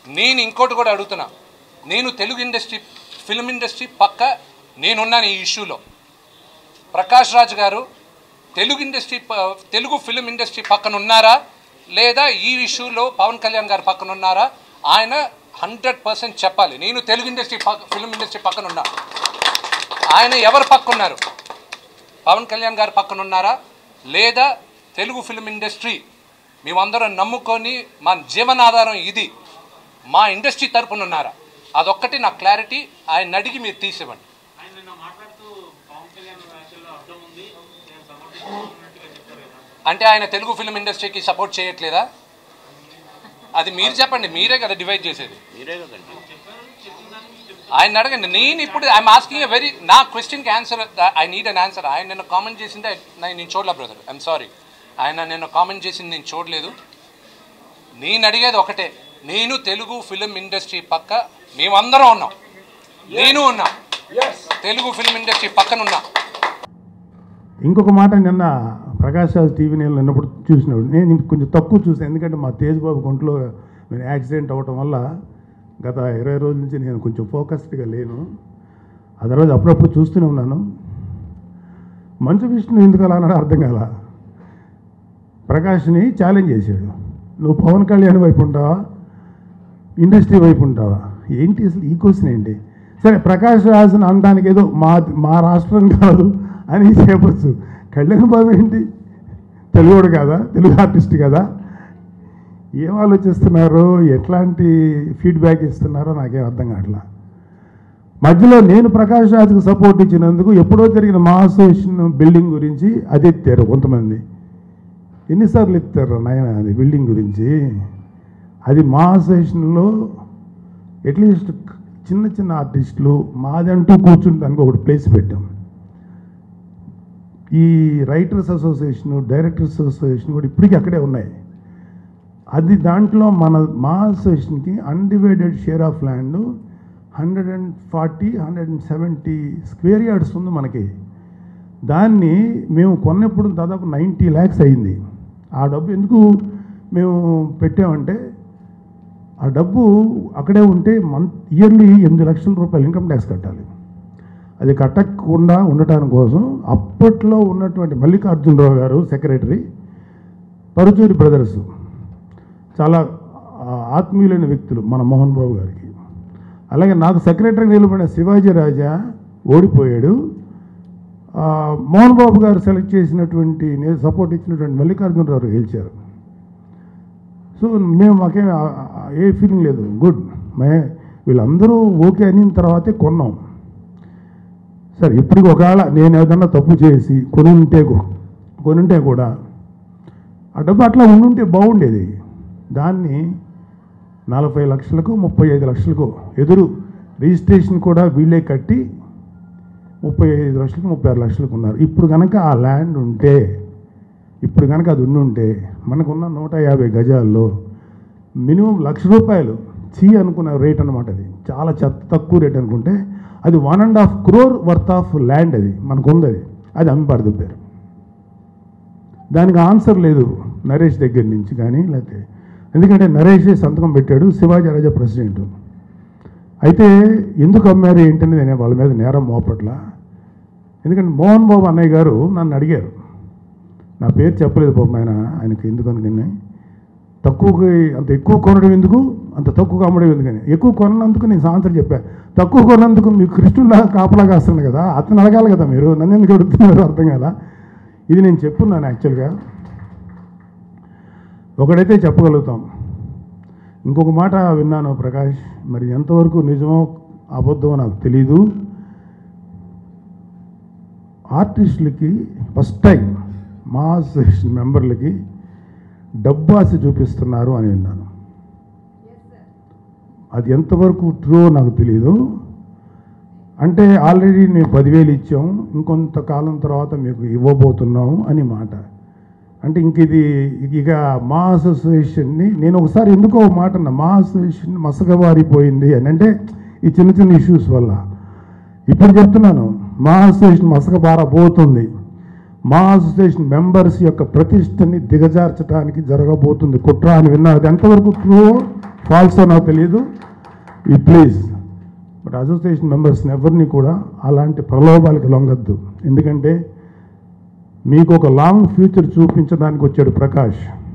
నేను ఇంకోటి కూడా అడుగుతున్నా నేను తెలుగు ఇండస్ట్రీ ఫిల్మ్ ఇండస్ట్రీ పక్క నేనున్నాను ఈ ఇష్యూలో ప్రకాష్ రాజ్ గారు తెలుగు ఇండస్ట్రీ ప- తెలుగు ఫిల్మ్ ఇండస్ట్రీ పక్కన ఉన్నారా లేదా ఈ ఇష్యూలో పవన్ కళ్యాణ్ గారు పక్కన ఉన్నారా ఆయన హండ్రెడ్ పర్సెంట్ చెప్పాలి నేను తెలుగు ఇండస్ట్రీ పక్క ఫిల్మ్ ఇండస్ట్రీ పక్కన ఉన్నా ఆయన ఎవరు పక్క ఉన్నారు పవన్ కళ్యాణ్ గారు పక్కన ఉన్నారా లేదా తెలుగు ఫిల్మ్ ఇండస్ట్రీ మేమందరం నమ్ముకొని మా జీవనాధారం ఇది మా ఇండస్ట్రీ తరపున ఉన్నారా అదొక్కటి నా క్లారిటీ ఆయన అడిగి మీరు తీసివ్వండి ఆయన నిన్న మాట్లాడుతూ పవన్ కళ్యాణ్ వ్యాఖ్యల్లో అర్థం ఉంది నేను సమర్థిస్తున్నట్టుగా చెప్పారు కదా అంటే ఆయన తెలుగు ఫిల్మ్ ఇండస్ట్రీకి సపోర్ట్ చేయట్లేదా అది మీరు చెప్పండి మీరే కదా డివైడ్ చేసేది మీరే కదండి ఆయన అడగండి నేను ఇప్పుడు ఐఎమ్ ఆస్కింగ్ ఎ వెరీ నా క్వశ్చన్కి answer I need an answer ఆయన నిన్న కామెంట్ చేసింది I- నేను చూడలే బ్రదర్ ఐఎమ్ సారీ ఆయన నిన్న కామెంట్ చేసింది నేను చూడలేదు నేను అడిగేది ఒకటే నేను తెలుగు ఫిలిం ఇండస్ట్రీ పక్క మేమందరం ఉన్నాం నేను ఉన్నా తెలుగు ఫిలిం ఇండస్ట్రీ పక్కన ఉన్నా ఇంకొక మాట నిన్న ప్రకాష్ రాజ్ టీవీ నేను నిన్నప్పుడు చూసినప్పుడు నేను కొంచెం తక్కువ చూసాను ఎందుకంటే మా తేజ్ బాబు గుంట్లో నేను యాక్సిడెంట్ అవ్వటం వల్ల గత ఇరవై రోజుల నుంచి నేను కొంచెం ఫోకస్డ్గా లేను ఆ తర్వాత అప్పుడప్పుడు చూస్తూనే ఉన్నాను మంచు విష్ణు ఎందుకు అలా అన్నాడో అర్థం కాల ప్రకాష్ని ఛాలెంజ్ చేశాడు నువ్వు పవన్ కళ్యాణ్ వైపు ఉంటావా ఇండస్ట్రీ వైపు ఉంటావా ఏంటి అసలు ఈ క్వశ్చన్ ఏంటి సరే ప్రకాష్ రాజ్ని అనడానికి ఏదో మా మా రాష్ట్రం కాదు అని చెప్పొచ్చు కళ్యాణ్ బాబు ఏంటి తెలుగుడు కాదా తెలుగు ఆర్టిస్ట్ కదా ఏం ఆలోచిస్తున్నారు ఎట్లాంటి ఫీడ్బ్యాక్ ఇస్తున్నారో నాకేం అర్థం కావట్లా మధ్యలో నేను ప్రకాష్ రాజ్కి సపోర్ట్ ఇచ్చినందుకు ఎప్పుడో జరిగిన మా అసోసియేషన్ బిల్డింగ్ గురించి అది ఎత్తారు కొంతమంది ఎన్నిసార్లు ఎత్తారు నాయన అది బిల్డింగ్ గురించి అది మా అసోసియేషన్లో అట్లీస్ట్ చిన్న చిన్న ఆర్టిస్టులు మాదంటూ కూర్చుంటానికి ఒకటి ప్లేస్ పెట్టాం ఈ రైటర్స్ అసోసియేషన్ డైరెక్టర్స్ అసోసియేషన్ కూడా ఇప్పటికీ అక్కడే ఉన్నాయి అది దాంట్లో మన మా అసోసియేషన్కి undivided share of land hundred and forty hundred and seventy square yards ఉంది మనకి దాన్ని మేము కొన్నప్పుడు దాదాపు నైంటీ ల్యాక్స్ అయింది ఆ డబ్బు ఎందుకు మేము పెట్టామంటే ఆ డబ్బు అక్కడే ఉంటే మంత్ ఇయర్లీ ఎనిమిది లక్షల రూపాయలు ఇన్కమ్ ట్యాక్స్ కట్టాలి అది కట్టకుండా ఉండటానికి కోసం అప్పట్లో ఉన్నటువంటి మల్లికార్జునరావు గారు సెక్రటరీ పరుచూరి బ్రదర్స్ చాలా ఆ, ఆత్మీయులైన వ్యక్తులు మన మోహన్ బాబు గారికి అలాగే నాకు సెక్రటరీ నిలబడిన శివాజీ రాజా ఓడిపోయాడు ఆ, మోహన్ బాబు గారు సెలెక్ట్ చేసినటువంటి నేను సపోర్ట్ ఇచ్చినటువంటి మల్లికార్జునరావు గారు గెలిచారు సో మేము మాకేం ఆ- ఆ- ఏ ఫీలింగ్ లేదు గుడ్ మే వీళ్ళందరూ ఓకే అయిన తర్వాతే కొన్నాం సరే ఇప్పుడు ఒకవేళ నేను ఏదన్నా తప్పు చేసి కొని ఉంటే కూ- కొని ఉంటే కూడా ఆ డబ్బు అట్లా ఉండుంటే బాగుండేది దాన్ని నలభై లక్షలకు ముప్పై ఐదు లక్షలకు ఎదురు రిజిస్ట్రేషన్ కూడా వీళ్ళే కట్టి ముప్పై ఐదు లక్షలకు ముప్పై ఆరు లక్షలకు ఉన్నారు ఇప్పుడు కనుక ఆ ల్యాండ్ ఉంటే ఇప్పుడు కనుక అది ఉండుంటే మనకున్న నూట యాభై గజాల్లో మినిమం లక్ష రూపాయలు చీ అనుకున్న రేట్ అనమాట అది చాలా చెత్త తక్కువ రేట్ అనుకుంటే అది one and half crore worth of land అది మనకు ఉంది అది అది అమ్మి పడదుపారు దానికి ఆన్సర్ లేదు నరేష్ దగ్గర నుంచి కానీ లేకపోతే ఎందుకంటే నరేషే సంతకం పెట్టాడు శివాజీ రాజా ప్రెసిడెంట్ అయితే ఎందుకు అమ్మారు ఏంటని నేను వాళ్ళ మీద నేరం మోపట్ల ఎందుకంటే మోహన్ బాబు అన్నయ్య గారు నన్ను అడిగారు నా పేరు చెప్పలేదు పాపం ఆయన ఆయనకి ఎందుకు అనుకుని తక్కువకి అంత ఎక్కువ కొనడం ఎందుకు అంత తక్కువ అమ్మడం ఎందుకని ఎక్కువ కొన్నందుకు నేను ఆన్సర్ చెప్పా తక్కువ కొన్నందుకు మీకు కృష్ణులా కాపలా కాస్తున్నాను కదా అతను అడగాలి కదా మీరు నన్ను ఎందుకు అడుగుతున్నారు అర్థం కదా ఇది నేను చెప్పున్నాను యాక్చువల్గా ఒకడైతే చెప్పగలుగుతాం ఇంకొక మాట విన్నాను ప్రకాష్ మరి ఎంతవరకు నిజమో అబద్ధమో నాకు తెలీదు ఆర్టిస్టులకి ఫస్ట్ టైం మా అసోసియేషన్ మెంబర్లకి డబ్బు ఆశ చూపిస్తున్నారు అని విన్నాను అది ఎంతవరకు ట్రూ నాకు తెలియదు అంటే ఆల్రెడీ మేము పదివేలు ఇచ్చాం ఇంకొంతకాలం తర్వాత మీకు ఇవ్వబోతున్నాం అని మాట అంటే ఇంక ఇది ఇక మా అసోసియేషన్ని నేను ఒకసారి ఎందుకో ఒక మాట అన్నా మా అసోసియేషన్ మసకబారిపోయింది అని అంటే ఈ చిన్న చిన్న ఇష్యూస్ వల్ల ఇప్పుడు చెప్తున్నాను మా అసోసియేషన్ మసకబారబోతుంది మా అసోసియేషన్ మెంబర్స్ యొక్క ప్రతిష్టని దిగజార్చడానికి జరగబోతుంది కుట్ర అని విన్నా అది ఎంతవరకు ట్రూ ఫాల్సో నాకు తెలియదు ఈ ప్లీజ్ బట్ అసోసియేషన్ మెంబర్స్ని ఎవరిని కూడా అలాంటి ప్రలోభాలకు లొంగద్దు ఎందుకంటే మీకు ఒక లాంగ్ ఫ్యూచర్ చూపించడానికి వచ్చాడు ప్రకాష్